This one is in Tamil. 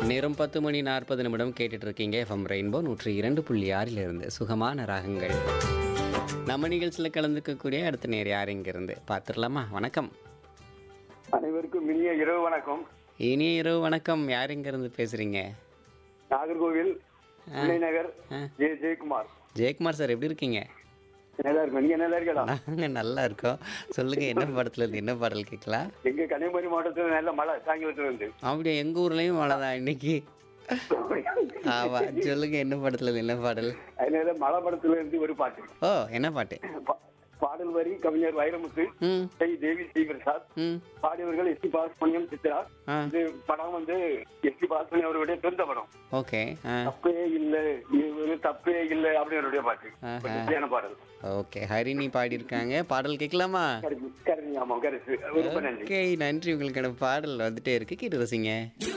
நேரம் பத்து மணி நாற்பது நிமிடம் கேட்டுட்டு இருக்கீங்க எஃப்எம் ரெயின்போ நூற்றி இரண்டு புள்ளி ஆறிலிருந்து சுகமான ராகங்கள் நம்ம நிகழ்ச்சியில் கலந்துக்கக்கூடிய அடுத்த நேர் யார் இங்கிருந்து பார்த்துடலாமா வணக்கம் அனைவருக்கும் இனிய இரவு வணக்கம் இனிய இரவு வணக்கம் யார் இங்கிருந்து பேசுறீங்க நாகர்கோவில் சென்னை நகர் ஆ. ஜே ஜெயக்குமார் ஜெயக்குமார் சார் எப்படி இருக்கீங்க நல்லா இருக்கும் நீங்க நல்லா இருக்கா நாங்கள் நல்லா இருக்கோம் சொல்லுங்க என்ன படத்துல இருந்து என்ன பாடல் கேட்கலாம் எங்க கன்னியாகுமரி மாவட்டத்துல நல்ல மழை சாயங்காலத்துல இருந்து அப்படியே எங்க ஊர்லயும் மழை தான் இன்னைக்கு ஆமா சொல்லுங்க என்ன படத்துல இருந்து என்ன பாடல் அதனால மழை படத்துல இருந்து ஒரு பாட்டு ஓ என்ன பாட்டு பா- பாடல் வரி கவிஞர் வைரமுத்து ம் ஸ்ரீ தேவி ஸ்ரீ பிரசாத் ம் பாடியவர்கள் எஸ் டி பாலசுமணியம் சித்ரா ஆ இது படம் வந்து எஸ் டி பாலசுமணி அவருடைய சொந்த படம் ஓகே ஆ தப்பே இல்ல இது ஒரு தப்பே இல்ல அப்படின்னு அவருடைய பாட்டு ஆஹா. ஒரு சரியான பாடல் ஓகே ஹரிணி பாடியிருக்காங்க பாடல் கேட்கலாமா கருத்து கருணி ஆமாம் கருத்து ரொம்ப நன்றி ஓகே நன்றி உங்களுக்கான பாடல் வந்துட்டே இருக்கு கேட்டு ரசிங்க